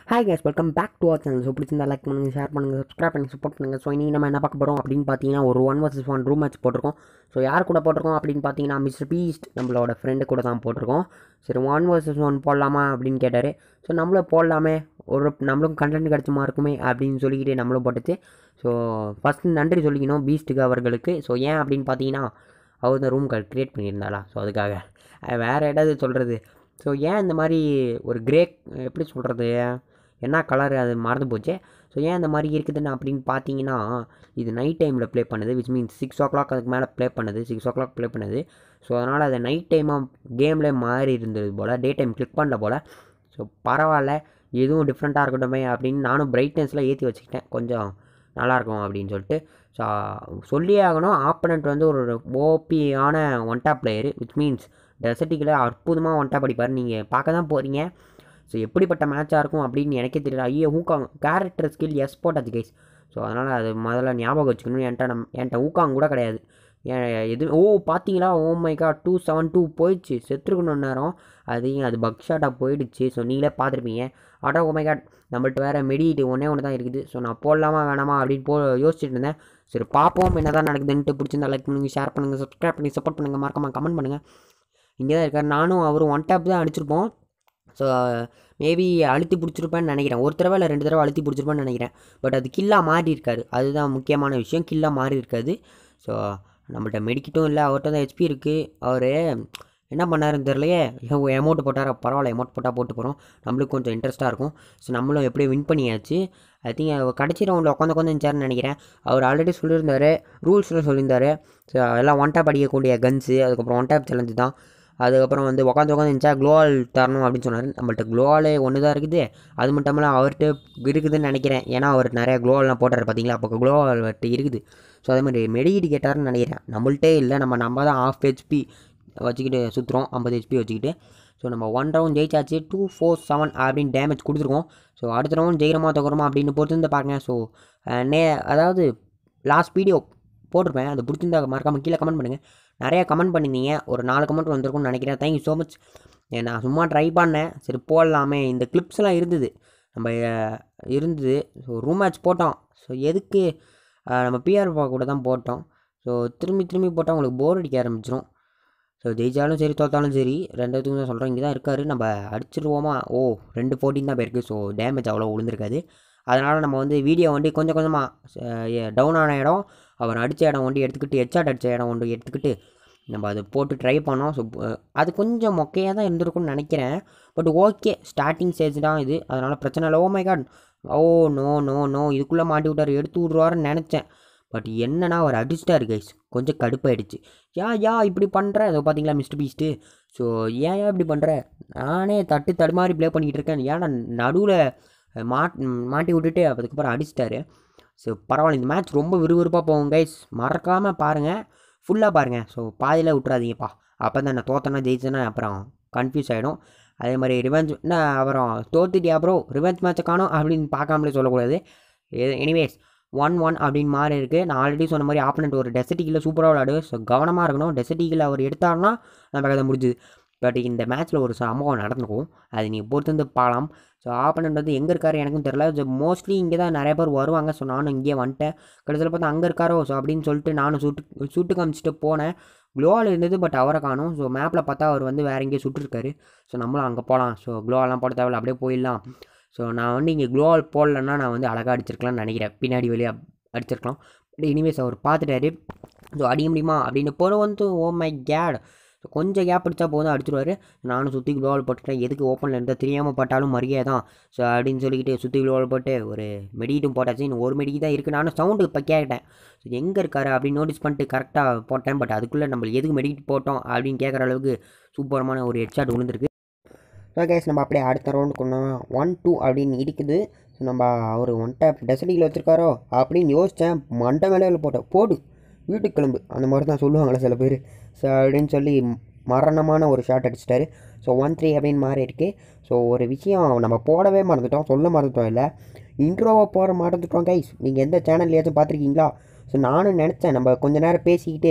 hi guys welcome back to our channel so பிடிச்சிருந்தா like பண்ணுங்கள் share பண்ணுங்கள் subscribe பண்ணி சப்போர்ட் பண்ணுங்கள் ஸோ இனி நம்ம என்ன பார்க்க போகிறோம் அப்படின்னு பார்த்தீங்கன்னா ஒரு one versus one room match போட்டிருக்கோம் ஸோ யார் கூட போட்டிருக்கோம் அப்படின்னு பார்த்தீங்கன்னா மிஸ்டர் பீஸ்ட் நம்மளோட ஃப்ரெண்டு கூட தான் போட்டிருக்கோம் சரி ஒன் வர்சஸ் ஒன் போடலாமா அப்படின்னு கேட்டார் ஸோ நம்மளும் போடலாமே ஒரு நம்மளுக்கும் கண்டென்ட் கிடச்சுமா இருக்குமே அப்படின்னு சொல்லிக்கிட்டு நம்மளும் போட்டுச்சு ஸோ ஃபஸ்ட்டு நன்றி சொல்லிக்கணும் பீஸ்ட்டுக்கு அவர்களுக்கு ஸோ ஏன் அப்படின்னு பார்த்தீங்கன்னா அவர் தான் ரூம் கார்டு க்ரியேட் பண்ணியிருந்தாளா ஸோ அதுக்காக அஹ் வேறு ஏதாவது சொல்கிறது ஸோ ஏன் இந்த மாதிரி ஒரு கிரே எப்படி சொல்கிறது என்ன கலர் அது மறந்து போச்சு ஸோ ஏன் இந்த மாதிரி இருக்குதுன்னு அப்படின்னு பார்த்தீங்கன்னா இது நைட் டைமில் ப்ளே பண்ணுது which means six o'clock அதுக்கு மேலே ப்ளே பண்ணுது சிக்ஸ் ஓ கிளாக் ப்ளே பண்ணுது ஸோ அதனால் அது நைட் டைமாக கேம்லேயே மாறி இருந்தது போல் டே டைம் கிளிக் பண்ணல போல் ஸோ பரவாயில்ல எதுவும் டிஃப்ரெண்ட்டாக இருக்கட்டுமே அப்படின்னு நானும் பிரைட்னஸில் ஏற்றி வச்சுக்கிட்டேன் கொஞ்சம் நல்லாயிருக்கும் அப்படின்னு சொல்லிட்டு ஸோ சொல்லியே ஆகணும் ஆப்பனண்ட் வந்து ஒரு ஓபியான one top player which means டெசர்ட்டிக்கில் அற்புதமாக ஒன் டாப் அடிப்பார் நீங்கள் பார்க்க தான் போகிறீங்க ஸோ எப்படிப்பட்ட மேட்சாக இருக்கும் அப்படின்னு எனக்கே தெரியல ஐயோ ஊக்காங் கேரக்டர் ஸ்கில் எஸ் போட்டாச்சு கைஸ் ஸோ அதனால் அது முதல்ல ஞாபகம் வச்சுக்கணும் என்கிட்ட நம் என்கிட்ட ஊக்காங் கூட கிடையாது ஏன் எது ஓ பார்த்தீங்களா oh my God two seven two போயிடுச்சு செத்துருக்கணும் நேரம் அது அது பக் ஷாட்டாக போயிடுச்சு ஸோ நீங்களே பார்த்துருப்பீங்க ஆட்டோ ஓ மை காட் நம்மள்ட்ட வேறு மெடிட்டு ஒன்றே ஒன்று தான் இருக்குது ஸோ நான் போடலாமா வேணாமா அப்படின்னு போ யோசிச்சுட்டு இருந்தேன் சரி பார்ப்போம் என்ன தான் நடக்குதுன்ட்டு பிடிச்சிருந்தா லைக் பண்ணுங்கள் ஷேர் பண்ணுங்கள் சப்ஸ்கிரைப் பண்ணி சப்போர்ட் பண்ணுங்கள் மறக்காம கமெண்ட் பண்ணுங்கள் இங்கே தான் இருக்கார் நானும் அவரும் ஒன் டேப் தான் அடிச்சிருப்போம் ஸோ மேபி அழுத்தி பிடிச்சிருப்பேன்னு நினைக்கிறேன் ஒரு தடவை இல்லை ரெண்டு தடவை அழுத்தி பிடிச்சிருப்பேன்னு நினைக்கிறேன் பட் அது கில்லாக மாறி இருக்காரு அதுதான் முக்கியமான விஷயம் கில்லாக மாறி இருக்காது ஸோ நம்மள்ட்ட மெடிக்கிட்டும் இல்லை அவர்கிட்ட தான் ஹெச்பி இருக்குது அவர் என்ன பண்ணாருன்னு தெரியலையே எமௌண்ட் போட்டார் பரவாயில்ல எமௌண்ட் போட்டால் போட்டு போகிறோம் நம்மளுக்கு கொஞ்சம் இன்ட்ரெஸ்ட்டாக இருக்கும் ஸோ நம்மளும் எப்படியும் வின் பண்ணியாச்சு ஐ திங்க் கடைசி ரவுண்டில் உட்காந்து உட்காந்து இருந்துச்சாருன்னு நினைக்கிறேன் அவர் ஆல்ரெடி சொல்லியிருந்தாரு ரூல்ஸில் சொல்லியிருந்தாரு ஸோ எல்லாம் ஒன் டேப் அடிக்கக்கூடிய கன்ஸு அதுக்கப்புறம் ஒன் டேப் சேலஞ்சு தான் அதுக்கப்புறம் வந்து உட்காந்து உட்காந்து இருந்துச்சா க்ளோவால் தரணும் அப்படின்னு சொன்னார் நம்மள்ட்ட க்ளோவாலே ஒன்று தான் இருக்குது அது மட்டும் இல்லாமல் அவர்கிட்ட இருக்குதுன்னு நினைக்கிறேன் ஏன்னா அவர் நிறையா க்ளோவால்லாம் போட்டார் பார்த்தீங்களா அப்போ க்ளோவால் அவர்கிட்ட இருக்குது ஸோ அதே மாதிரி மெடிக்கிட்டு கேட்டாருன்னு நினைக்கிறேன் நம்மள்ட்டே இல்லை நம்ம நம்ம தான் ஆஃப் ஹெச்பி வச்சுக்கிட்டு சுற்றுறோம் ஐம்பது ஹெச்பி வச்சுக்கிட்டு ஸோ நம்ம ஒன் ரவுண்ட் ஜெயிச்சாச்சு டூ ஃபோர் செவன் அப்படின்னு டேமேஜ் கொடுத்துருக்கோம் ஸோ அடுத்த ரவுண்ட் ஜெயிக்கிறோமா தகுறோமா அப்படின்னு பொறுத்து வந்து பாருங்க ஸோ நே அதாவது லாஸ்ட் வீடியோ போட்டிருப்பேன் அது பிடிச்சிருந்தா மறக்காமல் கீழே கமெண்ட் பண்ணுங்கள் நிறையா கமெண்ட் பண்ணியிருந்தீங்க ஒரு நாலு கமெண்ட் வந்திருக்கும்னு நினைக்கிறேன் தேங்க்யூ ஸோ மச் நான் சும்மா ட்ரை பண்ணேன் சரி போடலாமே இந்த கிளிப்ஸ்லாம் இருந்தது நம்ம அஹ், இருந்தது ஸோ ரூம் மேட்ச் போட்டோம் ஸோ எதுக்கு அஹ், நம்ம பிஆர் கூட தான் போட்டோம் ஸோ திரும்பி திரும்பி போட்டால் உங்களுக்கு போர் அடிக்க ஆரம்பிச்சிடும் ஸோ ஜெயிச்சாலும் சரி தோத்தாலும் சரி ரெண்டுத்துக்கும் தான் சொல்கிறேன் இங்கே தான் இருக்காரு நம்ம அடிச்சிருவோமா ஓ ரெண்டு ஃபோர்டீன் தான் போயிருக்கு ஸோ டேமேஜ் அவ்வளோ விழுந்திருக்காது அதனால் நம்ம வந்து வீடியோ வண்டி கொஞ்சம் கொஞ்சமாக டவுன் ஆன இடம் அவர் அடித்த இடம் ஒண்டி எடுத்துக்கிட்டு ஹெட்ஷாட் அடித்த இடம் ஒன்று எடுத்துக்கிட்டு நம்ம அதை போட்டு ட்ரை பண்ணோம் ஸோ அது கொஞ்சம் மொக்கையாக தான் இருந்திருக்கும்னு நினைக்கிறேன் பட் ஓகே ஸ்டார்டிங் ஸ்டேஜ் தான் இது அதனால் பிரச்சனை இல்லை oh my God oh no no no இதுக்குள்ளே மாட்டி விட்டார் எடுத்து விட்ருவாருன்னு நினச்சேன் பட் என்னன்னா அவர் அடிச்சிட்டாரு கைஸ் கொஞ்சம் கடுப்பாயிடுச்சு யா யா இப்படி பண்ணுற அதை பார்த்தீங்களா மிஸ்டர் பீஸ்ட்டு ஸோ ஏன் ஏன் இப்படி பண்ணுற நானே தட்டு தடுமாறி ப்ளே பண்ணிக்கிட்டு இருக்கேன் ஏன்னா நடுவில் மாட் மாட்டி விட்டுட்டு அதுக்கப்புறம் அடிச்சிட்டாரு ஸோ பரவாயில்ல இந்த மேட்ச் ரொம்ப விறுவிறுப்பாக போகும் கைஸ் மறக்காமல் பாருங்கள் ஃபுல்லாக பாருங்கள் ஸோ பாதியில் விட்றாதீங்கப்பா அப்போ தான் நான் தோத்தனா ஜெயிச்சேன்னா அப்புறம் கன்ஃபியூஸ் ஆகிடும் அதே மாதிரி ரிவெஞ்ச் என்ன அப்புறம் தோத்துட்டியா ப்ரோ ரிவெஞ்ச் மேட்ச்சை காணும் அப்படின்னு பார்க்காமலே சொல்லக்கூடாது எனிவேஸ் ஒன் ஒன் அப்படின்னு மாறி இருக்குது நான் ஆல்ரெடி சொன்ன மாதிரி ஆப்பனண்ட் ஒரு டெசர்ட்டிக்கில் சூப்பராக விளாடு ஸோ கவனமாக இருக்கணும் டெசர்ட்டிக்கில் அவர் எடுத்தாருன்னா நம்ம கதை முடிஞ்சுது பட் இந்த மேட்ச்சில் ஒரு சம்பவம் நடந்திருக்கும் அது நீங்கள் பொறுத்து வந்து பார்க்கலாம் ஸோ ஆப்பனண்ட் வந்து எங்கே இருக்காரு எனக்கும் தெரில ஸோ மோஸ்ட்லி இங்கே தான் நிறைய பேர் வருவாங்க ஸோ நானும் இங்கேயே வந்துட்டேன் கடைசியில் பார்த்தா அங்கே இருக்காரோ ஸோ அப்படின்னு சொல்லிட்டு நானும் சுட்டு சுட்டு காமிச்சிட்டு போனேன் க்ளோவால் இருந்தது பட் அவரை காணும் ஸோ மேப்பில் பார்த்தா அவர் வந்து வேறு எங்கேயோ சுட்டுருக்காரு ஸோ நம்மளும் அங்கே போகலாம் ஸோ க்ளோவெல்லாம் போட தேவையில்ல அப்படியே போயிடலாம் ஸோ நான் வந்து இங்கே க்ளோவால் போடலன்னா நான் வந்து அழகாக அடிச்சிருக்கலாம்னு நினைக்கிறேன் பின்னாடி வெளியே அடிச்சிருக்கலாம் பட் இனிமேஸ் அவர் பார்த்துட்டாரு ஸோ அடிக்க முடியுமா அப்படின்னு போகிற வந்து ஓ மை கேட் ஸோ கொஞ்சம் கேப் அடித்தா போதும் அடிச்சிருவாரு நானும் சுற்றி க்ளோவால் போட்டுட்டேன் எதுக்கு ஓப்பனில் இருந்தால் தெரியாமல் பட்டாலும் மரியாதை தான் ஸோ அப்படின்னு சொல்லிக்கிட்டு சுற்றி க்ளோவால் போட்டு ஒரு மெடிட்டும் போட்டாச்சு இன்னும் ஒரு மெடிக்கு தான் இருக்குது நானும் சவுண்டு இப்போ கேட்டேன் ஸோ எங்கே இருக்காரு அப்படின்னு நோட்டீஸ் பண்ணிட்டு கரெக்டாக போட்டேன் பட் அதுக்குள்ளே நம்ம எதுக்கு மெடிக்கிட் போட்டோம் அப்படின்னு கேட்குற அளவுக்கு சூப்பரமான ஒரு ஹெட்ஷாட் விழுந்திருக்கு ஸோ கேஸ் நம்ம அப்படியே அடுத்த ரவுண்டு கொண்டு ஒன் டூ அப்படின்னு இருக்குது ஸோ நம்ம அவர் ஒன் டேப் டெசடியில் வச்சுருக்காரோ அப்படின்னு யோசித்தேன் மண்டை மேலே போட்டேன் போடு வீட்டுக்கு கிளம்பு அந்த மாதிரி தான் சொல்லுவாங்களே சில பேர் ஸோ அப்படின்னு சொல்லி மரணமான ஒரு ஷாட் அடிச்சிட்டாரு ஸோ ஒன் த்ரீ அப்படின்னு மாறி இருக்கு ஸோ ஒரு விஷயம் நம்ம போடவே மறந்துட்டோம் சொல்ல மறந்துட்டோம் இல்லை இன்ட்ரோவை போட மறந்துட்டோம் கைஸ் நீங்கள் எந்த சேனல்லையாச்சும் பார்த்துருக்கீங்களா ஸோ நானும் நினச்சேன் நம்ம கொஞ்ச நேரம் பேசிக்கிட்டு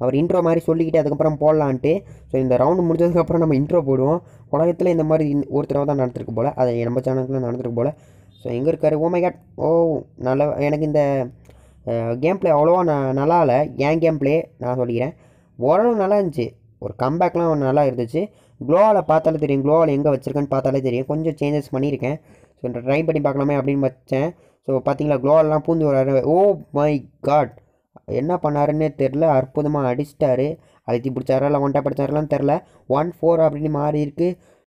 அவர் இன்ட்ரோ மாதிரி சொல்லிக்கிட்டு அதுக்கப்புறம் போடலான்ட்டு ஸோ இந்த ரவுண்டு முடிஞ்சதுக்கப்புறம் நம்ம இன்ட்ரோ போடுவோம் உலகத்தில் இந்த மாதிரி இந்த- ஒரு தடவை தான் நடந்திருக்கு போல் அது நம்ம சேனலுக்குள்ள நடந்திருக்கு போல் ஸோ எங்கே இருக்காரு ஓ மை காட் ஓ நல்ல எனக்கு இந்த கேம் ப்ளே அவ்வளோவா ந நல்லா இல்லை ஏன் கேம் ப்ளே நான் சொல்லிக்கிறேன் ஓரளவு நல்லா இருந்துச்சு ஒரு கம்பேக்லாம் நல்லா இருந்துச்சு க்ளோவால் பார்த்தாலே தெரியும் க்ளோவால் எங்கே வச்சுருக்கேன்னு பார்த்தாலே தெரியும் கொஞ்சம் சேஞ்சஸ் பண்ணியிருக்கேன் ஸோ ட்ரை பண்ணி பார்க்கலாமே அப்படின்னு வச்சேன் ஸோ பார்த்தீங்களா க்ளோவாலெலாம் பூந்து வராரு ஓ மை காட் என்ன பண்ணாருன்னே தெரில அற்புதமாக அடிச்சிட்டாரு அழுத்தி பிடிச்சாரா இல்லை ஒன்ட்டா படிச்சாரெலாம் தெரில ஒன் ஃபோர் அப்படின்னு மாறி இருக்கு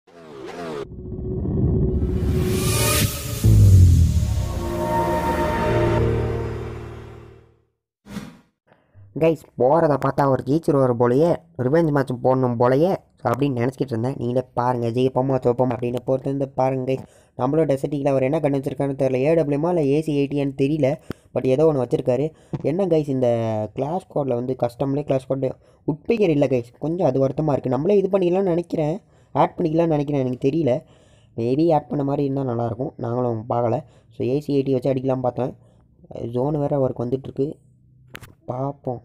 கைஸ் போகிறத பார்த்தா அவர் ஜெயிச்சிருவார் போலயே ரிவெஞ்ச் மேட்ச் போடணும் போலயே ஸோ அப்படின்னு நினச்சிக்கிட்டு இருந்தேன் நீங்களே பாருங்கள் ஜெயிப்போமா தோப்போமா அப்படின்னு பொறுத்து வந்து பாருங்க கைஸ் நம்மளோட டெசர்ட்டியில் அவர் என்ன கண்டு வச்சிருக்காருன்னு தெரியல ஏடபிள்யூமா இல்லை ஏசி எயிட்டியான்னு தெரியல பட் ஏதோ ஒன்று வச்சிருக்காரு என்ன கைஸ் இந்த கிளாஸ் கோடில் வந்து கஸ்டம்லேயே கிளாஸ் கோட் உட்பிகர் இல்லை கைஸ் கொஞ்சம் அது வருத்தமாக இருக்குது நம்மளே இது பண்ணிக்கலாம்னு நினைக்கிறேன் ஆட் பண்ணிக்கலாம்னு நினைக்கிறேன் எனக்கு தெரியல மேபி ஆட் பண்ண மாதிரி இருந்தால் நல்லாயிருக்கும் நாங்களும் பார்க்கல ஸோ ஏசி எயிட்டி வச்சு அடிக்கலாம் பார்த்தேன் ஜோன் வேறு அவருக்கு வந்துட்டுருக்கு பார்ப்போம்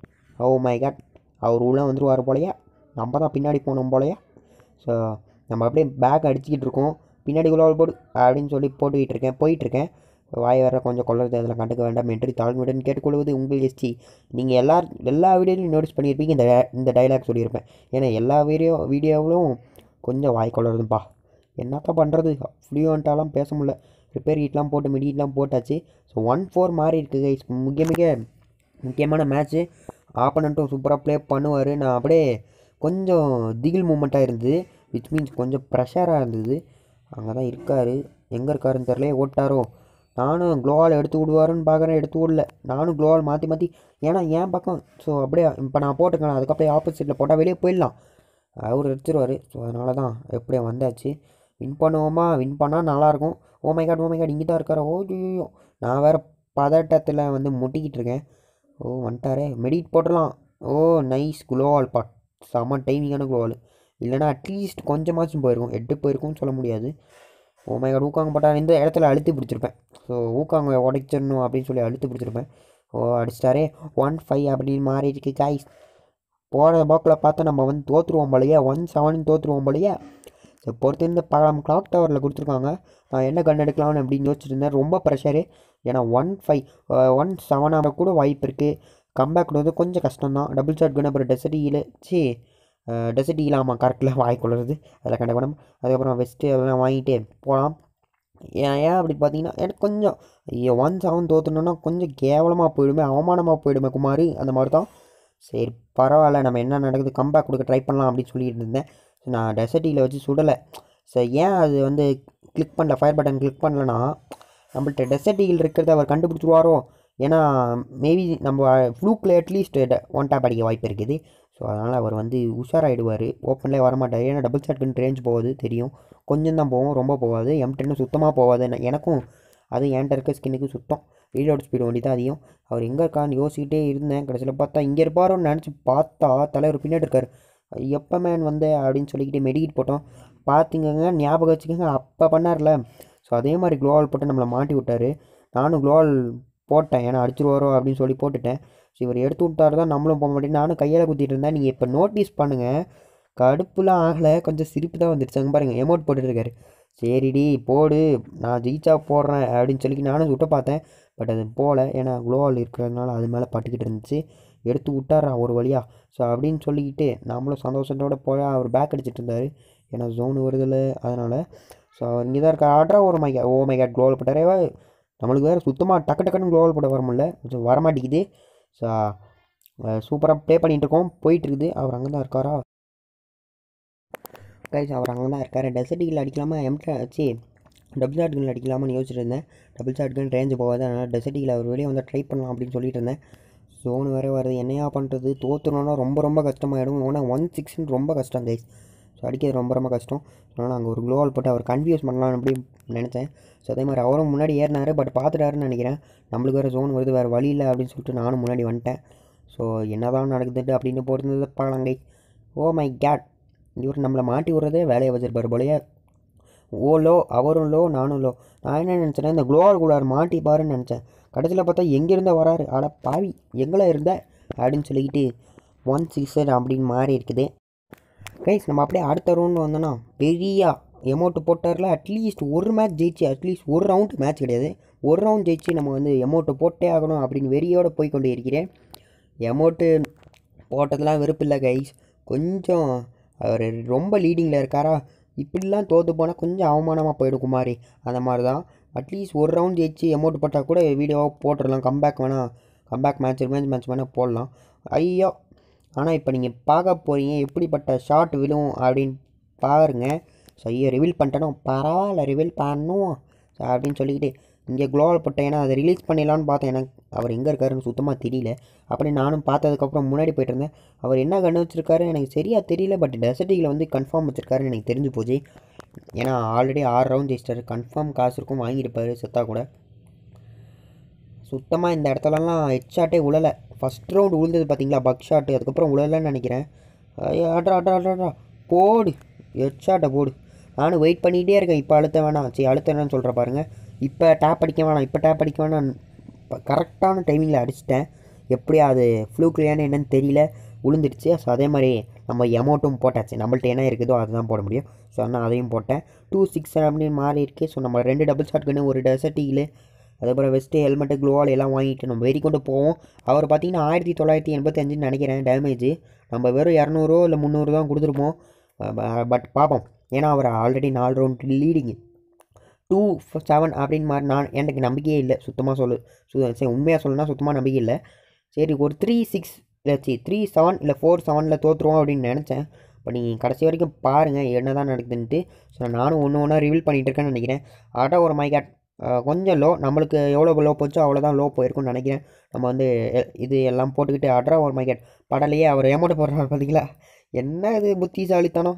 ஓ மை காட் அவர் உள்ளே வந்துருவார் போலயே நம்ம தான் பின்னாடி போனோம் போலயே ஸோ நம்ம அப்படியே பேக் அடிச்சுக்கிட்டு இருக்கோம் பின்னாடி குளோவல் போடு அப்படின்னு சொல்லி போட்டுக்கிட்டு இருக்கேன் போயிட்டுருக்கேன் வாய் வேற கொஞ்சம் கொள்ளறது அதில் கண்டுக்க வேண்டாம் என்று தாழ்மையுடன் கேட்டுக்கொள்வது உங்கள் எஸ்டி நீங்கள் எல்லா எல்லா வீடியோலையும் நோட்டீஸ் பண்ணியிருப்பீங்க இந்த இந்த டைலாக் சொல்லியிருப்பேன் ஏன்னா எல்லா வீடியோ வீடியோவிலும் கொஞ்சம் வாய் கொள்ளறதுப்பா என்னத்த பண்ணுறது ஃப்ளூயண்ட்டாலாம் பேச முடியல ரிப்பேர் ஹீட்லாம் போட்டு மிடிலாம் போட்டாச்சு ஸோ ஒன் ஃபோர் மாறி இருக்குது கைஸ் மிக மிக முக்கியமான மேட்ச்சு ஆப்பனண்ட்டும் சூப்பராக ப்ளே பண்ணுவார் நான் அப்படியே கொஞ்சம் திகில் மூமெண்ட்டாக இருந்தது விச் மீன்ஸ் கொஞ்சம் ப்ரெஷராக இருந்தது அங்கே தான் இருக்கார் எங்கே இருக்காருன்னு தெரில ஓட்டாரோ நானும் க்ளோவால் எடுத்து விடுவாருன்னு பார்க்குறேன் எடுத்து விடல நானும் க்ளோவால் மாற்றி மாற்றி ஏன்னா என் பக்கம் ஸோ அப்படியே இப்போ நான் போட்டுக்கேன் அதுக்கப்புறம் ஆப்போசிட்டில் போட்டால் வெளியே போயிடலாம் அவர் எடுத்துருவார் ஸோ அதனால தான் எப்படியோ வந்தாச்சு வின் பண்ணுவோமா வின் பண்ணால் நல்லாயிருக்கும் oh my God oh my God இங்கே தான் இருக்காரு ஓ ஐயோ நான் வேறு பதட்டத்தில் வந்து முட்டிக்கிட்டு இருக்கேன் ஓ வந்துட்டாரே மெடிட் போட்டுடலாம் ஓ நைஸ் குளோவால் பாட் செம்ம டைமிங்கான குளோவால் இல்லைனா அட்லீஸ்ட் கொஞ்சமாச்சும் போயிருக்கும் எட்டு போயிருக்கும்னு சொல்ல முடியாது ஓ மை காட் ஊக்காங்க போட்டால் இந்த இடத்துல அழுத்தி பிடிச்சிருப்பேன் ஸோ ஊக்காங்க உடைச்சிடணும் அப்படின்னு சொல்லி அழுத்தி பிடிச்சிருப்பேன் ஓ அடிச்சிட்டாரே ஒன் ஃபைவ் அப்படின்னு மாறிடுச்சு காய்ஸ் போகிற போக்கில் பார்த்தா நம்ம வந்து தோற்றுருவோம் போலையே ஒன் செவன் தோற்றுருவோம் போலையே ஸோ பொறுத்திருந்து பார்க்கலாம் கிளாக் டவரில் கொடுத்துருக்காங்க நான் என்ன கன் எடுக்கலாம்னு அப்படின்னு யோசிச்சுட்டு இருந்தேன் ரொம்ப ப்ரெஷரு ஏன்னா ஒன் ஃபைவ் ஒன் செவனாக கூட வாய்ப்பு இருக்குது கம்பேக் வந்து கொஞ்சம் கஷ்டம் தான் டபுள் ஷாட் கன் அப்புறம் டெசர்ட் சி டெசர்ட் ஈல் ஆமாம் கரெக்டில் வாய் கொள்ளுறது அதில் கண்டபடம் அதுக்கப்புறம் வெஸ்ட்டு அதெல்லாம் வாங்கிட்டு போகலாம் ஏன் ஏன் அப்படி பார்த்தீங்கன்னா எனக்கு கொஞ்சம் ஒன் செவன் தோற்றுனோன்னா கொஞ்சம் கேவலமாக போயிடுமே அவமானமாக போயிடுமே குமார் அந்த மாதிரி தான் சரி பரவாயில்ல நம்ம என்ன நடக்குது கம்பேக் கொடுக்க ட்ரை பண்ணலாம் அப்படின்னு சொல்லிட்டு இருந்தேன் நான் டெசர்ட்டியில் வச்சு சுடலை சரி ஏன் அது வந்து கிளிக் பண்ணல ஃபயர் பட்டன் கிளிக் பண்ணலனா நம்மள்ட்ட டெசர்ட்டிகள் இருக்கிறத அவர் கண்டுபிடிச்சிருவாரோ ஏன்னா மேபி நம்ம ஃப்ளூக்கில் அட்லீஸ்ட் ஒன் டேப் அடிக்க வாய்ப்பு இருக்குது ஸோ அதனால் அவர் வந்து உஷாராயிடுவார் ஓப்பன்லேயே வரமாட்டார் ஏன்னா டபுள் ஷாட்கன் ரேஞ்ச் போகுது தெரியும் கொஞ்சம் தான் போகும் ரொம்ப போகாது எம் டென்னு சுத்தமாக போகாது என்ன- எனக்கும் அது என்கிட்ட இருக்க ஸ்கின்னுக்கு சுத்தம் ரீலோட் ஸ்பீடு வண்டி தான் அதிகம் அவர் எங்கே இருக்கான்னு யோசிக்கிட்டே இருந்தேன் கடைசியில் பார்த்தா இங்கே இருப்பாரோன்னு நினச்சி பார்த்தா தலைவர் பின்னாடி இருக்கார் எப்போ மேன் வந்த அப்படின்னு சொல்லிக்கிட்டு மெடிக்கிட் போட்டோம் பார்த்துங்கங்க ஞாபகம் வச்சுக்கோங்க அப்போ பண்ணார்ல ஸோ அதே மாதிரி க்ளோவால் போட்டு நம்மளை மாட்டி விட்டாரு நானும் க்ளோவால் போட்டேன் ஏன்னா அடிச்சிருவாரோ அப்படின்னு சொல்லி போட்டுட்டேன் ஸோ இவர் எடுத்து விட்டாரு தான் நம்மளும் போக மாட்டேன் நானும் கையில் குத்திட்டு இருந்தேன் நீங்கள் இப்போ நோட்டீஸ் பண்ணுங்கள் கடுப்புலாம் ஆகலை கொஞ்சம் சிரிப்பு தான் வந்துருச்சு அங்கே பாருங்கள் எமௌண்ட் போட்டுருக்காரு சரிடி போடு நான் ஜெயிச்சா போடுறேன் அப்படின்னு சொல்லி நானும் சுட்ட பார்த்தேன் பட் அது போகல ஏன்னா க்ளோவால் இருக்கிறதுனால அது மேலே பட்டுக்கிட்டு இருந்துச்சு எடுத்து விட்டாரா ஒரு வழியாக ஸோ அப்படின்னு சொல்லிக்கிட்டு நம்மளும் சந்தோஷத்தோட போய் அவர் பேக் அடிச்சிட்டு இருந்தார் ஏன்னா ஜோன் வருதில்ல அதனால் ஸோ அவர் இங்கே தான் இருக்க ஆட்ரா ஒரு மைக்கா ஓ மைக்கா க்ளோவல் போட்டாரே நம்மளுக்கு வேறு சுத்தமாக டக்கு டக்குன்னு க்ளோவல் போட வர முடியல கொஞ்சம் வரமாட்டேங்குது ஸோ சூப்பராக ப்ளே பண்ணிகிட்டு இருக்கோம் போயிட்டு இருக்குது அவர் அங்கே தான் இருக்காரா கைஸ் அவர் அங்கே தான் இருக்கார் டெசர்ட்டிகள் அடிக்கலாமா எம்ட்ரா சி டபுள் ஷாட் கன் அடிக்கலாமான்னு யோசிச்சுட்டு இருந்தேன் டபுள் ஷாட் கன் ரேஞ்சு போகாது அதனால் டெசர்ட்டிகள் அவர் வெளியே வந்து ட்ரை பண்ணலாம் அப்படின்னு சொல்லிட்டு இருந்தேன் ஜோன் வேறு வருது என்னையா பண்ணுறது தோற்றுனோன்னா ரொம்ப ரொம்ப கஷ்டமாயிடும் ஏன்னா ஒன் சிக்ஸ்னு ரொம்ப கஷ்டம் கைஸ் ஸோ அடிக்கிறது ரொம்ப ரொம்ப கஷ்டம் அதனால் அங்கே ஒரு க்ளோவால் போட்டு அவர் கன்ஃபியூஸ் பண்ணலாம்னு அப்படி நினச்சேன் ஸோ அதே மாதிரி அவரும் முன்னாடி ஏறினார் பட் பார்த்துட்டாருன்னு நினைக்கிறேன் நம்மளுக்கு வேறு ஜோன் வருது வேறு வழி இல்லை அப்படின்னு சொல்லிட்டு நானும் முன்னாடி வந்துட்டேன் ஸோ என்ன தான் நடக்குதுட்டு அப்படின்னு போயிருந்தது பார்க்கலாம் கைஸ் ஓ மை கேட் இவர் நம்மளை மாட்டி விட்றதே வேலையை வச்சிருப்பார் போலயே ஓ லோ அவரும் லோ நானும் லோ நான் என்ன நினச்சேன்னா இந்த குளோவால் கூடார் மாட்டிப்பாருன்னு நினச்சேன் கடைசியில் பார்த்தா எங்கேருந்தோ வராரு அட பாவி எங்கே இருந்த அப்படின்னு சொல்லிக்கிட்டு ஒன் சிக்ஸ் அப்படின்னு மாறி இருக்குது கைஸ் நம்ம அப்படியே அடுத்த ரவுண்ட் வந்தோன்னா பெரிய எமௌண்ட் போட்டார்ல அட்லீஸ்ட் ஒரு மேட்ச் ஜெயிச்சு அட்லீஸ்ட் ஒரு ரவுண்ட் மேட்ச் கிடையாது ஒரு ரவுண்ட் ஜெயிச்சு நம்ம வந்து எமௌண்ட்டு போட்டே ஆகணும் அப்படின்னு வெறியோடு போய் கொண்டு இருக்கிறேன் எமௌண்ட்டு போட்டதெல்லாம் வெறுப்பில்லை கைஸ் கொஞ்சம் அவர் ரொம்ப லீடிங்கில் இருக்காரா இப்படிலாம் தோற்று போனால் கொஞ்சம் அவமானமாக போயிடும் குமாரி அந்த மாதிரி தான் அட்லீஸ்ட் ஒரு ரவுண்ட் ஜெயிச்சு எமௌண்ட் போட்டால் கூட வீடியோவாக போட்டுடலாம் கம்பேக் வேணால் கம்பேக் மேட்ச் ரிவெஞ்ச் மேட்ச் வேணால் போடலாம் ஐயோ ஆனால் இப்போ நீங்கள் பார்க்க போகிறீங்க எப்படிப்பட்ட ஷாட் விழும் அப்படின்னு பாருங்க ஸோ ஐயோ ரிவீல் பண்ணிட்டேனோ பரவாயில்ல ரிவீல் பண்ணுவோம் ஸோ அப்படின்னு சொல்லிக்கிட்டு இங்கே குளோவல் போட்டேன் ஏன்னா அதை ரிலீஸ் பண்ணிடலான்னு பார்த்தேன் எனக்கு அவர் எங்கே இருக்காருன்னு சுத்தமாக தெரியல அப்படி நானும் பார்த்ததுக்கப்புறம் முன்னாடி போயிட்டு இருந்தேன் அவர் என்ன கண்ணு வச்சிருக்காரு எனக்கு சரியாக தெரியல பட் டெசர்ட்டியில் வந்து கன்ஃபார்ம் வச்சிருக்காருன்னு எனக்கு தெரிஞ்சு போச்சு ஏன்னா ஆல்ரெடி ஆறு ரவுண்ட் ஜெயிச்சிட்டாரு கன்ஃபார்ம் காசு இருக்கும் வாங்கியிருப்பாரு செத்தா கூட சுத்தமாக இந்த இடத்துலலாம் ஹெட் ஷாட்டே உழலை ஃபஸ்ட் ரவுண்ட் உழுந்தது பார்த்தீங்களா பக் ஷாட்டு அதுக்கப்புறம் உழலைன்னு நினைக்கிறேன் ஐயோ, ஆட்ரா ஆட்ரா ஆட்ரா ஆட்ரா போடு ஹெட் ஷாட்டை போடு நானும் வெயிட் பண்ணிகிட்டே இருக்கேன் இப்போ அழுத்த வேணாம் சரி அழுத்த வேணாம்னு சொல்கிற பாருங்க இப்போ டேப் அடிக்க வேணாம் இப்போ டேப் அடிக்க வேணாம் கரெக்டான டைமிங்கில் அடிச்சிட்டேன் எப்படி அது ஃப்ளூக்லியான்னு என்னன்னு தெரியல உளுந்துடுச்சு ஸோ அதே மாதிரி நம்ம எமௌண்ட்டும் போட்டாச்சு நம்மள்ட்ட என்ன இருக்குதோ அதுதான் போட முடியும் ஸோ நான் அதையும் போட்டேன் டூ சிக்ஸ் அப்படின்னு மாறி இருக்கு ஸோ நம்ம ரெண்டு டபுள் ஷாட் கன்று ஒரு டெசர்ட்டியில் அதுக்கப்புறம் வெஸ்ட்டு ஹெல்மெட்டு க்ளோவால் எல்லாம் வாங்கிட்டு நம்ம வெறி கொண்டு போவோம் அவர் பார்த்தீங்கன்னா ஆயிரத்தி தொள்ளாயிரத்தி எண்பத்தஞ்சுன்னு நினைக்கிறேன் டேமேஜ் நம்ம வெறும் இரநூறுவோ இல்லை முந்நூறு தான் கொடுத்துருப்போம் பட் பார்ப்போம் ஏன்னா அவர் ஆல்ரெடி நாலு ரவுண்ட் லீடிங்கு டூ செவன் அப்படின்னு மாதிரி நான் எனக்கு நம்பிக்கையே இல்லை சுத்தமாக சொல்லு சு சரி உண்மையாக சொல்லணும்னா சுத்தமாக நம்பிக்கை இல்லை சரி ஒரு த்ரீ சிக்ஸ் இல்லை சி த்ரீ செவன் இல்லை ஃபோர் செவனில் தோற்றுருவோம் அப்படின்னு நினச்சேன் இப்போ நீங்கள் கடைசி வரைக்கும் பாருங்கள் என்ன தான் நடக்குதுன்ட்டு ஸோ நானும் ஒன்று ஒன்றா ரிவீல் பண்ணிகிட்டு இருக்கேன்னு நினைக்கிறேன் ஆட்டோ ஒரு மைகாட் கொஞ்சம் லோ நம்மளுக்கு எவ்வளோ லோ போச்சோ அவ்வளோதான் லோ போயிருக்கும்னு நினைக்கிறேன் நம்ம வந்து எ- இது எல்லாம் போட்டுக்கிட்டு அட்ரா ஒரு மைகாட் படலையே அவர் ஏமாட்ட போடுறாரு பார்த்தீங்களா என்ன இது புத்திசாலித்தனம்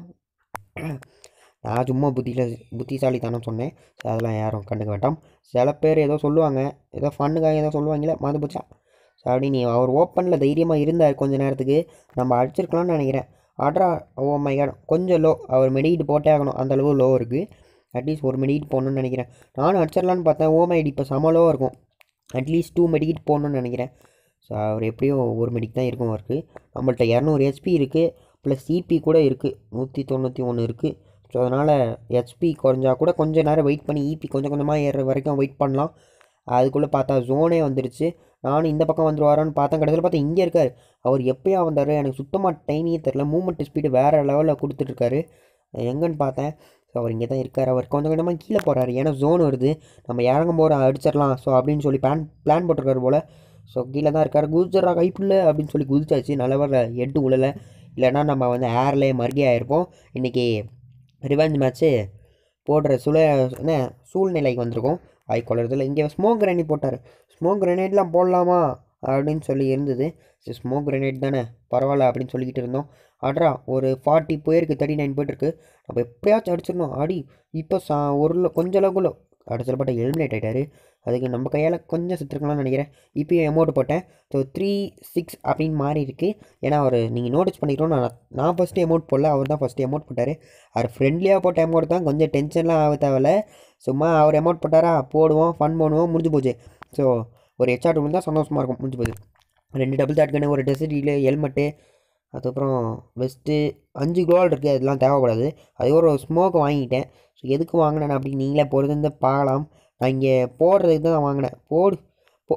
நான் சும்மா புத்தியில் புத்திசாலித்தனம் சொன்னேன் ஸோ அதெல்லாம் யாரும் கண்டுக்க வேண்டாம் சில பேர் ஏதோ சொல்லுவாங்க ஏதோ ஃபண்ணுக்காக ஏதோ சொல்லுவாங்களே மறந்து போச்சா ஸோ அப்படி நீ அவர் ஓப்பனில் தைரியமாக இருந்தார் கொஞ்ச நேரத்துக்கு நம்ம அடிச்சிருக்கலாம்னு நினைக்கிறேன் ஆட்ரா ஓ மை காட் கொஞ்சம் லோ அவர் மெடிக்கிட்டு போட்டே ஆகணும் அந்த அளவு லோ இருக்குது அட்லீஸ்ட் ஒரு மெடிக்கிட் போடணும்னு நினைக்கிறேன் நானும் அடிச்சிடலான்னு பார்த்தேன் ஓ மைடி இப்போ செம லோவாக இருக்கும் அட்லீஸ்ட் டூ மெடிக்கிட் போடணும்னு நினைக்கிறேன் ஸோ அவர் எப்படியும் ஒரு மெடிக் தான் இருக்கும் அவருக்கு நம்மள்ட்ட இரநூறு ஹெச்பி இருக்குது ப்ளஸ் சிபி கூட இருக்குது நூற்றி தொண்ணூற்றி ஒன்று இருக்குது ஸோ அதனால் ஹெச்பி குறைஞ்சா கூட கொஞ்சம் நேரம் வெயிட் பண்ணி இபி கொஞ்சம் கொஞ்சமாக ஏறுற வரைக்கும் வெயிட் பண்ணலாம் அதுக்குள்ளே பார்த்தா ஜோனே வந்துருச்சு நானும் இந்த பக்கம் வந்துருவாரான்னு பார்த்தேன் கடைசியில் பார்த்தா இங்கே இருக்கார் அவர் எப்போயா வந்தார் எனக்கு சுத்தமாக டைமே தெரில மூமெண்ட் ஸ்பீடு வேறு லெவலில் கொடுத்துட்ருக்காரு எங்கன்னு பார்த்தேன் ஸோ அவர் இங்கே தான் இருக்கார் அவர் கொஞ்சம் கொஞ்சமாக கீழே போகிறாரு ஏன்னா ஜோன் வருது நம்ம இறங்கும் போகிற அடிச்சிடலாம் ஸோ அப்படின்னு சொல்லி பிளான் பிளான் போட்டிருக்காரு போல் ஸோ கீழே தான் இருக்கார் குதிச்சிட்றா கைப்புள்ள அப்படின்னு சொல்லி குதிச்சாச்சு நல்ல எட்டு உழலை இல்லைன்னா நம்ம வந்து ஏர்லேயே மறுகி ஆயிருப்போம் இன்றைக்கி ரிவெஞ்ச் மேட்ச்சு போடுற சுழ என்ன சூழ்நிலைக்கு வந்திருக்கோம் ஆய்க்கொள்றதுல இங்கே ஸ்மோக் கிரனேட் போட்டார் ஸ்மோக் கிரனேட்லாம் போடலாமா அப்படின்னு சொல்லி இருந்தது சரி ஸ்மோக் கிரனேட் தானே பரவாயில்ல அப்படின்னு சொல்லிக்கிட்டு இருந்தோம் அட்ரா ஒரு ஃபார்ட்டி போயிருக்கு தேர்ட்டி நைன் போயிட்டுருக்கு நம்ம எப்படியாச்சும் அடிச்சிடணும் அடி இப்போ சா ஒரு lo- கொஞ்சம் அளவுக்குள்ள அடிச்சல் பட்ட எலிமினேட் ஆகிட்டாரு அதுக்கு நம்ம கையால் கொஞ்சம் சுற்றுருக்கலாம்னு நினைக்கிறேன் இப்போயும் அமௌண்ட் போட்டேன் ஸோ த்ரீ சிக்ஸ் அப்படின்னு மாறி இருக்கு ஏன்னா அவர் நீங்கள் நோட்டீஸ் பண்ணிக்கிறோம் நான் நான் ஃபஸ்ட்டு அமௌண்ட் போடல அவர் தான் ஃபஸ்ட்டு அமௌண்ட் போட்டார் அவர் ஃப்ரெண்ட்லியாக போட்ட அமௌண்ட் தான் கொஞ்சம் டென்ஷன்லாம் ஆக தேவையில்ல சும்மா அவர் அமௌண்ட் போட்டாரா போடுவோம் ஃபன் பண்ணுவோம் முடிஞ்சு போச்சு ஸோ ஒரு ஹெச்ஆர் இருந்தால் சந்தோஷமாக இருக்கும் முடிஞ்சு போச்சு ரெண்டு டபுள் தாட்கன்னு ஒரு டெசிட்டியில் ஹெல்மெட்டு அதுக்கப்புறம் வெஸ்ட்டு அஞ்சு குளோல் இருக்குது அதெல்லாம் தேவைப்படாது அதே ஒரு ஸ்மோக்கை வாங்கிட்டேன் ஸோ எதுக்கு வாங்கினேன் அப்படின்னு நீங்களே பொறுத்து பார்க்கலாம் நான் இங்கே போடுறதுக்கு தான் வாங்கினேன் போடு போ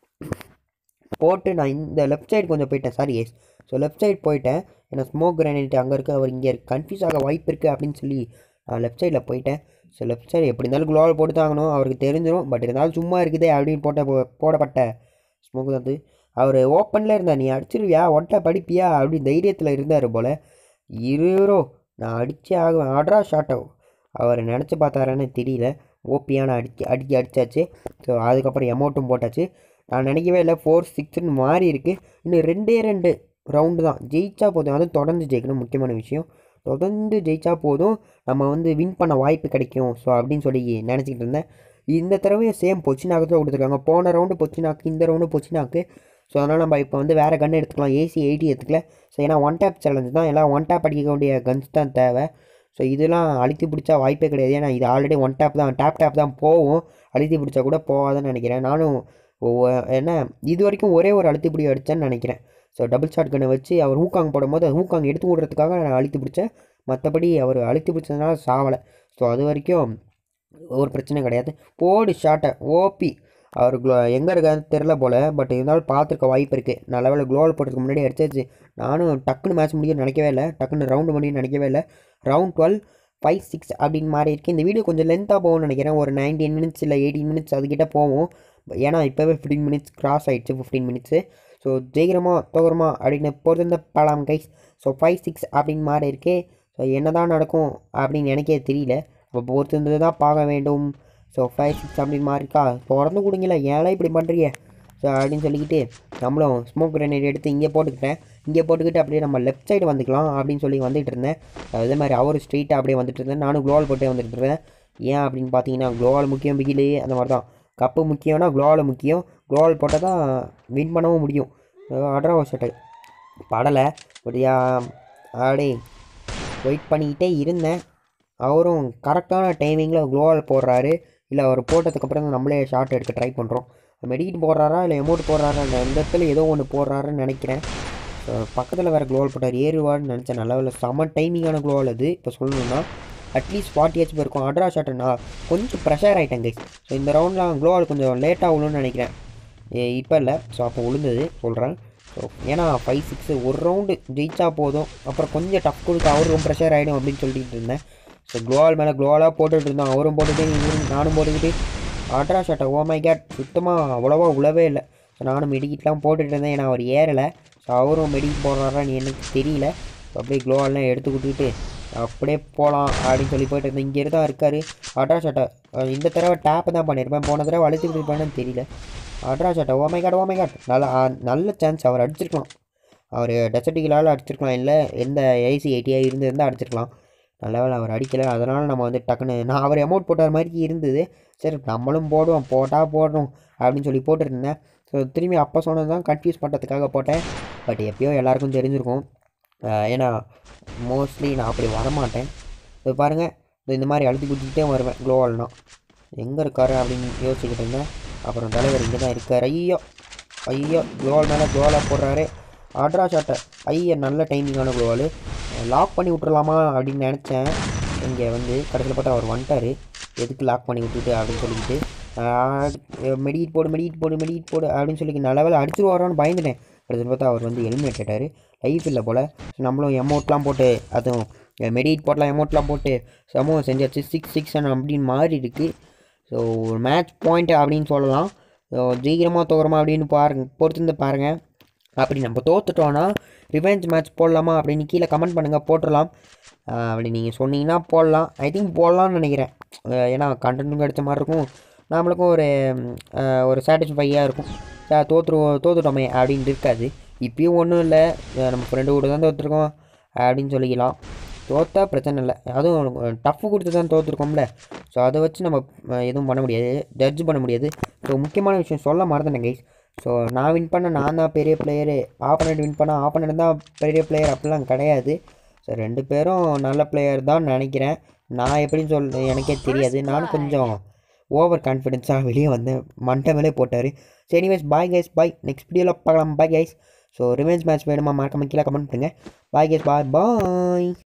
போட்டு நான் இந்த லெஃப்ட் சைடு கொஞ்சம் போயிட்டேன் sorry yes so left side போயிட்டேன் ஏன்னா ஸ்மோக் கிரானைட் அங்கே இருக்குது அவர் இங்கே கன்ஃபியூஸ் ஆக வாய்ப்பு இருக்குது அப்படின்னு சொல்லி நான் லெஃப்ட் சைடில் போயிட்டேன் ஸோ லெஃப்ட் சைடு எப்படி இருந்தாலும் குளோவல் போட்டு தாங்கணும் அவருக்கு தெரிஞ்சிடும் பட் இருந்தாலும் சும்மா இருக்குதே அப்படின்னு போட்ட போ- போடப்பட்ட ஸ்மோக் தான் அது அவர் ஓப்பனில் இருந்தார் நீ அடிச்சிருவியா ஒட்ட படிப்பியா அப்படின்னு தைரியத்தில் இருந்தார் போல் இருவரோ நான் அடிச்சே ஆகுவேன் ஆட்ரா ஷாட்டோ அவர் நினச்சி பார்த்தாரான்னு தெரியல ஓபியான அடிச்சு அடிக்க அடிச்சாச்சு ஸோ அதுக்கப்புறம் அமௌண்ட்டும் போட்டாச்சு நான் நினைக்கவே இல்லை ஃபோர் சிக்ஸ்னு மாறி இருக்குது இன்னும் ரெண்டே ரெண்டு ரவுண்டு தான் ஜெயிச்சா போதும் அதுவும் தொடர்ந்து ஜெயிக்கணும் முக்கியமான விஷயம் தொடர்ந்து ஜெயிச்சா போதும் நம்ம வந்து வின் பண்ண வாய்ப்பு கிடைக்கும் ஸோ அப்படின்னு சொல்லி நினச்சிக்கிட்டு இருந்தேன் இந்த தடவையும் சேம் பொச்சினாக்கு தான் கொடுத்துருக்காங்க போன ரவுண்டு பொச்சினாக்கு இந்த ரவுண்டு பொச்சினாக்கு ஸோ அதனால் நம்ம இப்போ வந்து வேறு கன் எடுத்துக்கலாம் ஏசி எயிட்டி எடுத்துக்கல ஸோ ஏன்னா ஒன் டேப் சேலஞ்ச் தான் எல்லாம் ஒன் டேப் அடிக்க வேண்டிய கன்ஸ் தான் தேவை ஸோ இதெல்லாம் அழுத்தி பிடிச்சா வாய்ப்பே கிடையாது ஏன்னா இது ஆல்ரெடி ஒன் டேப் தான் டேப் டேப் தான் போகும் அழுத்தி பிடிச்சா கூட போகாதுன்னு நினைக்கிறேன் நானும் ஒவ்வொ- என்ன இது வரைக்கும் ஒரே ஒரு அழுத்தி பிடி அடித்தேன்னு நினைக்கிறேன் ஸோ டபுள் ஷாட் கண்ணை வச்சு அவர் ஹூக்காங் போடும்போது அது ஹூக்காங் எடுத்து விடுறதுக்காக நான் அழுத்தி பிடிச்சேன் மற்றபடி அவர் அழுத்தி பிடிச்சதுனால சாவலை ஸோ அது வரைக்கும் ஒரு பிரச்சனை கிடையாது போடு ஷாட்டை ஓபி அவர் க்ளோ எங்கே இருக்காருன்னு தெரில போல் பட் இருந்தாலும் பார்த்துருக்க வாய்ப்பு இருக்குது நல்ல வேலை க்ளோவல் போடுறதுக்கு முன்னாடி அடிச்சாச்சு நானும் டக்குன்னு மேட்ச் முடியும் நினைக்கவே இல்லை டக்குன்னு ரவுண்டு முடியும் நினைக்கவே இல்லை ரவுண்ட் டுவெல் ஃபைவ் சிக்ஸ் அப்படின்னு மாறி இருக்கு இந்த வீடியோ கொஞ்சம் லென்த்தாக போகும்னு நினைக்கிறேன் ஒரு நைன்டீன் மினிட்ஸ் இல்லை எயிட்டீன் மினிட்ஸ் அதுக்கிட்ட போகும் ஏன்னா இப்போவே ஃபிஃப்டீன் மினிட்ஸ் கிராஸ் ஆகிடுச்சு ஃபிஃப்டீன் மினிட்ஸு ஸோ ஜெயிக்கிறோமா தோகிறோமா அப்படின்னு பொறுத்திருந்த பலாம் கைஸ் ஸோ ஃபைவ் சிக்ஸ் அப்படின்னு மாறி இருக்கே ஸோ என்ன தான் நடக்கும் அப்படின்னு எனக்கே தெரியல அப்போ பொறுத்திருந்து தான் பார்க்க வேண்டும் ஸோ ஃபைவ் சிக்ஸ் அப்படின்னு மாறிக்கா திறந்து கொடுங்கல ஏன்லாம் இப்படி பண்ணுறீங்க ஸோ அப்படின்னு சொல்லிக்கிட்டு நம்மளும் ஸ்மோக் கிரனேட் எடுத்து இங்கே போட்டுக்கிட்டேன் இங்கே போட்டுக்கிட்டு அப்படியே நம்ம லெஃப்ட் சைடு வந்துக்கலாம் அப்படின்னு சொல்லி வந்துட்டு இருந்தேன் அதே மாதிரி அவர் ஸ்ட்ரெயிட்டாக அப்படியே வந்துட்டு இருந்தேன் நானும் க்ளோவல் போட்டே வந்துட்டு இருந்தேன் ஏன் அப்படின்னு பார்த்தீங்கன்னா க்ளோவல் முக்கியம் பிகிலு அந்த மாதிரி தான் கப்பு முக்கியம்னா க்ளோவல் முக்கியம் க்ளோவல் போட்டால் தான் வின் பண்ணவும் முடியும் அட்ரா ஷட்டை படலை பட் ஆடே வெயிட் பண்ணிக்கிட்டே இருந்தேன் அவரும் கரெக்டான டைமிங்கில் க்ளோவல் போடுறாரு இல்லை அவர் போட்டதுக்கப்புறம் நம்மளே ஷார்ட் எடுக்க ட்ரை பண்ணுறோம் மெடிக்கிட் போடுறாரா இல்லை எமௌண்ட் போடுறாரா இந்த இடத்துல ஏதோ ஒன்று போடுறாருன்னு நினைக்கிறேன் பக்கத்தில் வேறு க்ளோவல் போட்டார் ஏறுவார்னு நினச்சேன் நல்ல வேலை செம டைமிங்கான க்ளோவல் அது இப்போ சொல்லணும்னா அட்லீஸ்ட் ஃபார்ட்டி ஹெச்பி இருக்கும் அட்ரா ஷாட் நான் கொஞ்சம் ப்ரெஷர் ஆகிட்டேன் கைஸ் ஸோ இந்த ரவுண்டில் க்ளோவல் கொஞ்சம் லேட்டாக விழுன்னு நினைக்கிறேன் இப்போ இல்லை ஸோ அப்போ விழுந்தது சொல்கிறேன் ஸோ ஏன்னா ஃபைவ் சிக்ஸு ஒரு ரவுண்டு ஜெயிச்சா போதும் அப்புறம் கொஞ்சம் டஃப் கொடுத்து அவரும் ப்ரெஷர் ஆகிடும் அப்படின்னு சொல்லிட்டு இருந்தேன் ஸோ க்ளோவால் மேலே க்ளோவாலாக போட்டுட்டு இருந்தோம் அவரும் போட்டுட்டு இவரும் நானும் போட்டுக்கிட்டு அட்ரா ஷாட்டை ஓ மை கேட் சுத்தமாக அவ்வளோவா உழவே இல்லை ஸோ நானும் மெடிக்கிட்லாம் போட்டுட்டு இருந்தேன் ஏன்னா அவர் ஏறலை ஸோ அவரும் மெடிக்கிட் போடுறாரான்னு எனக்கு தெரியல ஸோ அப்படியே க்ளோவால்லாம் எடுத்து கொடுத்துட்டு அப்படியே போகலாம் அப்படின்னு சொல்லி போயிட்டு இருந்தேன் இங்கே தான் இருக்கார் அட்ரா ஷாட்டை இந்த தடவை டேப்பு தான் பண்ணியிருப்பேன் போன தடவை அழுத்தி கொடுப்பேன்னு தெரியல அட்ரா ஷாட்டை oh my God oh my God நல்ல நல்ல சான்ஸ் அவர் அடிச்சிருக்கலாம் அவர் டெசர்டிகளால் அடிச்சிருக்கலாம் இல்லை எந்த ஐசி ஐடியாக இருந்திருந்தால் அடிச்சிருக்கலாம் நல்ல வேலை அவர் அடிக்கலை அதனால் நம்ம வந்து டக்குன்னு நான் அவர் அமௌண்ட் போட்டார் மாதிரி இருந்தது சரி நம்மளும் போடுவோம் போட்டால் போடுறோம் அப்படின்னு சொல்லி போட்டுருந்தேன் ஸோ திரும்பி அப்போ சொன்னது தான் கன்ஃபியூஸ் பண்ணுறதுக்காக போட்டேன் பட் எப்பயோ எல்லாருக்கும் தெரிஞ்சிருக்கும் ஏன்னா மோஸ்ட்லி நான் அப்படி வரமாட்டேன் இப்போ பாருங்கள் இந்த மாதிரி அழுத்தி குத்திக்கிட்டே வருவேன் க்ளோவல்னால் எங்கே இருக்காரு அப்படின்னு யோசிச்சுக்கிட்டு இருந்தேன் அப்புறம் தலைவர் இங்கே தான் இருக்கார் ஐயோ ஐயோ க்ளோவல் மேலே க்ளோவலாக போடுறாரு ஆட்ரா ஷாட்டை ஐயா நல்ல டைமிங்கான க்ளோவல் லாக் பண்ணி விட்றலாமா அப்படின்னு நினச்சேன் இங்கே வந்து கடைசியில் பார்த்தா அவர் வந்துட்டார் எதுக்கு லாக் பண்ணி விட்டுட்டு அப்படின்னு சொல்லிக்கிட்டு மெடிக்கிட் போடு மெடிக்கிட் போடு மெடிக்கிட் போடு அப்படின்னு சொல்லி நல்ல வேலை அடிச்சுட்டு பயந்துட்டேன் கடைசியில் பார்த்தா அவர் வந்து எலிமினேட் ஆகிட்டார் லைஃப் இல்லை போல் நம்மளும் எமௌண்ட்லாம் போட்டு அதுவும் மெடிக்கிட் போட்டலாம் எமௌண்ட்லாம் போட்டு சமூகம் செஞ்சாச்சு சிக்ஸ் சிக்ஸ் அப்படின்னு மாறி இருக்குது ஸோ ஒரு மேட்ச் பாயிண்ட் அப்படின்னு சொல்லலாம் ஸோ ஜெயிக்கிறமா தோகிறோமா அப்படின்னு பாருங்க பொறுத்திருந்து பாருங்கள் அப்படி நம்ம தோத்துட்டோன்னா ரிவெஞ்ச் மேட்ச் போடலாமா அப்படின்னு கீழே கமெண்ட் பண்ணுங்கள் போட்டுடலாம் அப்படி நீங்கள் சொன்னீங்கன்னா போடலாம் ஐ திங்க் போடலாம்னு நினைக்கிறேன் ஏன்னா கண்டென்ட்டும் கிடைச்ச மாதிரி இருக்கும் நம்மளுக்கும் ஒரு ஒரு சாட்டிஸ்ஃபையாக இருக்கும் தோற்றுரு தோத்துட்டோமே அப்படின்னு இருக்காது இப்பயும் ஒன்றும் இல்லை நம்ம ஃப்ரெண்டு கூட தான் தோற்றுருக்கோம் அப்படின்னு சொல்லிக்கலாம் தோத்தா பிரச்சனை இல்லை அதுவும் டஃப்பு கொடுத்து தான் தோற்றுருக்கோம்ல ஸோ அதை வச்சு நம்ம எதுவும் பண்ண முடியாது ஜட்ஜ் பண்ண முடியாது ஸோ முக்கியமான விஷயம் சொல்ல மறந்துட்டேன் கைஸ் ஸோ நான் வின் பண்ண நான் தான் பெரிய பிளேயரு ஆப்பனண்ட் வின் பண்ண ஆப்பனண்ட் தான் பெரிய பிளேயர் அப்படிலாம் கிடையாது ஸோ ரெண்டு பேரும் நல்ல பிளேயர் தான் நினைக்கிறேன் நான் எப்படின்னு சொல் எனக்கே தெரியாது நானும் கொஞ்சம் ஓவர் கான்ஃபிடென்ஸாக வெளியே வந்தேன் மண்டை மேலே போட்டார் சரி anyways bye guys bye next வீடியோவில் பார்க்கலாம் bye guys so revenge match வேணுமா மறக்காம கீழே கமெண்ட் பண்ணுங்கள் பாய் கைஸ் பாய் பாய்